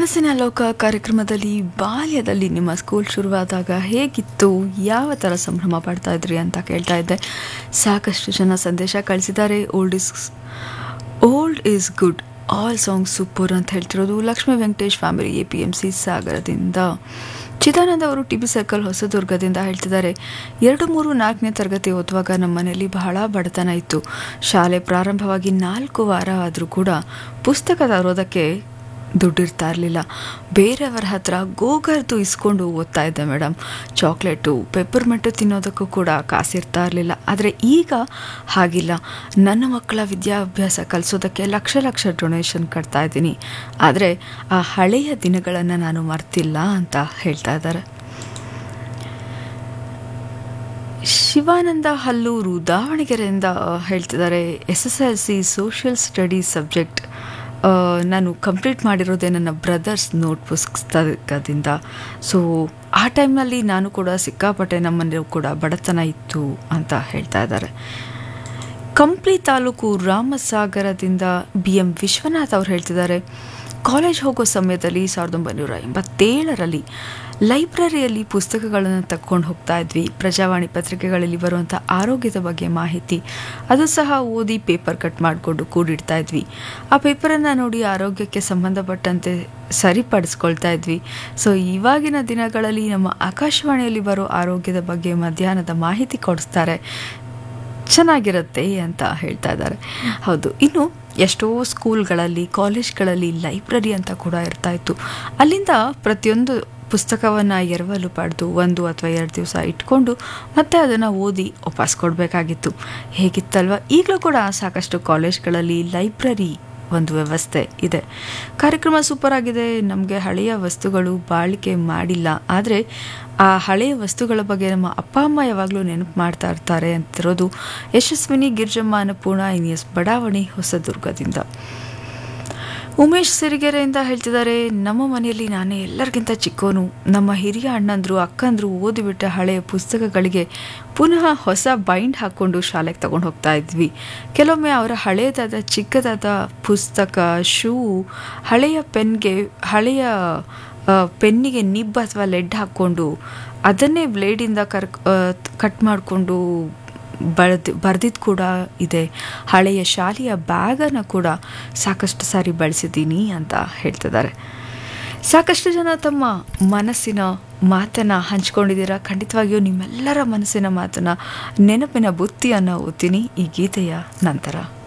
ಕನಸಿನ ಲೋಕ ಕಾರ್ಯಕ್ರಮದಲ್ಲಿ ಬಾಲ್ಯದಲ್ಲಿ ನಿಮ್ಮ ಸ್ಕೂಲ್ ಶುರುವಾದಾಗ ಹೇಗಿತ್ತು ಯಾವ ಥರ ಸಂಭ್ರಮ ಪಡ್ತಾ ಇದ್ರಿ ಅಂತ ಕೇಳ್ತಾ ಇದ್ದೆ ಸಾಕಷ್ಟು ಜನ ಸಂದೇಶ ಕಳಿಸಿದ್ದಾರೆ old is old is good all song super ಅಂತ ಹೇಳ್ತಿರೋದು Lakshmi Venkatesh family A P M C ಸಾಗರದಿಂದ ಚಿದಾನಂದ ಅವರು ಟಿ ಬಿ ಸರ್ಕಲ್ ಹೊಸದುರ್ಗದಿಂದ ಹೇಳ್ತಿದ್ದಾರೆ ಎರಡು ಮೂರು ನಾಲ್ಕನೇ ತರಗತಿ ಓದುವಾಗ ನಮ್ಮ ಮನೆಯಲ್ಲಿ ಬಹಳ ಬಡತನ ಇತ್ತು ಶಾಲೆ ಪ್ರಾರಂಭವಾಗಿ ನಾಲ್ಕು ವಾರ ಆದರೂ ಕೂಡ ಪುಸ್ತಕ ತರೋದಕ್ಕೆ ದುಡ್ಡಿರ್ತಾ ಇರಲಿಲ್ಲ ಬೇರೆಯವರ ಹತ್ರ ಗೋಗರ್ದು ಇಸ್ಕೊಂಡು ಓದ್ತಾ ಇದ್ದೆ ಮೇಡಮ್ ಚಾಕ್ಲೇಟು ಪೆಪ್ಪರ್ಮೆಂಟು ತಿನ್ನೋದಕ್ಕೂ ಕೂಡ ಕಾಸಿರ್ತಾ ಇರಲಿಲ್ಲ ಆದರೆ ಈಗ ಹಾಗಿಲ್ಲ ನನ್ನ ಮಕ್ಕಳ ವಿದ್ಯಾಭ್ಯಾಸ ಕಲಿಸೋದಕ್ಕೆ ಲಕ್ಷ ಲಕ್ಷ ಡೊನೇಷನ್ ಕಟ್ತಾ ಇದ್ದೀನಿ ಆದರೆ ಆ ಹಳೆಯ ದಿನಗಳನ್ನು ನಾನು ಮರ್ತಿಲ್ಲ ಅಂತ ಹೇಳ್ತಾ ಇದ್ದಾರೆ ಶಿವಾನಂದ ಹಲ್ಲೂರು ದಾವಣಗೆರೆಯಿಂದ ಹೇಳ್ತಿದ್ದಾರೆ S S L C social studies subject ನಾನು ಕಂಪ್ಲೀಟ್ ಮಾಡಿರೋದೇ ನನ್ನ ಬ್ರದರ್ಸ್ ನೋಟ್ ಪುಸ್ತಕದಿಂದ ಸೊ ಆ ಟೈಮ್ನಲ್ಲಿ ನಾನು ಕೂಡ ಸಿಕ್ಕಾಪಟ್ಟೆ ನಮ್ಮನೇಲಿ ಕೂಡ ಬಡತನ ಇತ್ತು ಅಂತ ಹೇಳ್ತಾ ಇದ್ದಾರೆ ಕಂಪ್ಲಿ ತಾಲೂಕು ರಾಮಸಾಗರದಿಂದ ಬಿ ಎಂ ವಿಶ್ವನಾಥ್ ಅವ್ರು ಹೇಳ್ತಿದ್ದಾರೆ ಕಾಲೇಜ್ ಹೋಗೋ ಸಮಯದಲ್ಲಿ ಸಾವಿರದ ಒಂಬೈನೂರ ಎಂಬತ್ತೇಳರಲ್ಲಿ ಲೈಬ್ರರಿಯಲ್ಲಿ ಪುಸ್ತಕಗಳನ್ನು ತಕ್ಕೊಂಡು ಹೋಗ್ತಾ ಇದ್ವಿ ಪ್ರಜಾವಾಣಿ ಪತ್ರಿಕೆಗಳಲ್ಲಿ ಬರುವಂಥ ಆರೋಗ್ಯದ ಬಗ್ಗೆ ಮಾಹಿತಿ ಅದು ಸಹ ಓದಿ ಪೇಪರ್ ಕಟ್ ಮಾಡಿಕೊಂಡು ಕೂಡಿಡ್ತಾ ಇದ್ವಿ ಆ ಪೇಪರನ್ನು ನೋಡಿ ಆರೋಗ್ಯಕ್ಕೆ ಸಂಬಂಧಪಟ್ಟಂತೆ ಸರಿಪಡಿಸ್ಕೊಳ್ತಾ ಇದ್ವಿ ಸೊ ಇವಾಗಿನ ದಿನಗಳಲ್ಲಿ ನಮ್ಮ ಆಕಾಶವಾಣಿಯಲ್ಲಿ ಬರೋ ಆರೋಗ್ಯದ ಬಗ್ಗೆ ಮಧ್ಯಾಹ್ನದ ಮಾಹಿತಿ ಕೊಡಿಸ್ತಾರೆ ಚೆನ್ನಾಗಿರುತ್ತೆ ಅಂತ ಹೇಳ್ತಾ ಇದ್ದಾರೆ ಹೌದು ಇನ್ನು ಎಷ್ಟೋ ಸ್ಕೂಲ್ಗಳಲ್ಲಿ ಕಾಲೇಜ್ಗಳಲ್ಲಿ ಲೈಬ್ರರಿ ಅಂತ ಕೂಡ ಇರ್ತಾ ಇತ್ತು ಅಲ್ಲಿಂದ ಪ್ರತಿಯೊಂದು ಪುಸ್ತಕವನ್ನು ಎರವಲು ಪಡೆದು ಒಂದು ಅಥವಾ ಎರಡು ದಿವಸ ಇಟ್ಕೊಂಡು ಮತ್ತೆ ಅದನ್ನು ಓದಿ ವಾಪಸ್ ಕೊಡಬೇಕಾಗಿತ್ತು ಹೇಗಿತ್ತಲ್ವ ಈಗಲೂ ಕೂಡ ಸಾಕಷ್ಟು ಕಾಲೇಜ್ಗಳಲ್ಲಿ ಲೈಬ್ರರಿ ಒಂದು ವ್ಯವಸ್ಥೆ ಇದೆ ಕಾರ್ಯಕ್ರಮ ಸೂಪರ್ ಆಗಿದೆ ನಮಗೆ ಹಳೆಯ ವಸ್ತುಗಳು ಬಾಳಿಕೆ ಮಾಡಿಲ್ಲ ಆದರೆ ಆ ಹಳೆಯ ವಸ್ತುಗಳ ಬಗ್ಗೆ ನಮ್ಮ ಅಪ್ಪ ಅಮ್ಮ ಯಾವಾಗಲೂ ನೆನಪು ಮಾಡ್ತಾ ಇರ್ತಾರೆ ಅಂತಿರೋದು ಯಶಸ್ವಿನಿ ಗಿರ್ಜಮ್ಮ ಅನ್ನಪೂರ್ಣ ಇನಿಯಸ್ ಬಡಾವಣೆ ಹೊಸದುರ್ಗದಿಂದ ಉಮೇಶ್ ಸಿರಿಗೆರೆಯಿಂದ ಹೇಳ್ತಿದ್ದಾರೆ ನಮ್ಮ ಮನೆಯಲ್ಲಿ ನಾನೇ ಎಲ್ಲರಿಗಿಂತ ಚಿಕ್ಕೋನು ನಮ್ಮ ಹಿರಿಯ ಅಣ್ಣಂದ್ರು ಅಕ್ಕಂದ್ರು ಓದಿಬಿಟ್ಟ ಹಳೆಯ ಪುಸ್ತಕಗಳಿಗೆ ಪುನಃ ಹೊಸ ಬೈಂಡ್ ಹಾಕ್ಕೊಂಡು ಶಾಲೆಗೆ ತಗೊಂಡು ಹೋಗ್ತಾ ಇದ್ವಿ ಕೆಲವೊಮ್ಮೆ ಅವರ ಹಳೆಯದಾದ ಚಿಕ್ಕದಾದ ಪುಸ್ತಕ ಶೂ ಹಳೆಯ ಪೆನ್ಗೆ ಹಳೆಯ ಪೆನ್ನಿಗೆ ನಿಬ್ ಅಥವಾ ಲೆಡ್ ಹಾಕ್ಕೊಂಡು ಅದನ್ನೇ ಬ್ಲೇಡಿಂದ ಕರ್ ಕಟ್ ಮಾಡಿಕೊಂಡು ಬಳ್ದು ಬರೆದಿದ್ದು ಕೂಡ ಇದೆ ಹಳೆಯ ಶಾಲೆಯ ಬ್ಯಾಗನ್ನು ಕೂಡ ಸಾಕಷ್ಟು ಸಾರಿ ಬಳಸಿದ್ದೀನಿ ಅಂತ ಹೇಳ್ತಿದ್ದಾರೆ ಸಾಕಷ್ಟು ಜನ ತಮ್ಮ ಮನಸ್ಸಿನ ಮಾತನ್ನು ಹಂಚ್ಕೊಂಡಿದ್ದೀರಾ ಖಂಡಿತವಾಗಿಯೂ ನಿಮ್ಮೆಲ್ಲರ ಮನಸ್ಸಿನ ಮಾತನ್ನು ನೆನಪಿನ ಬುತ್ತಿಯನ್ನು ಓದ್ತೀನಿ ಈ ಗೀತೆಯ ನಂತರ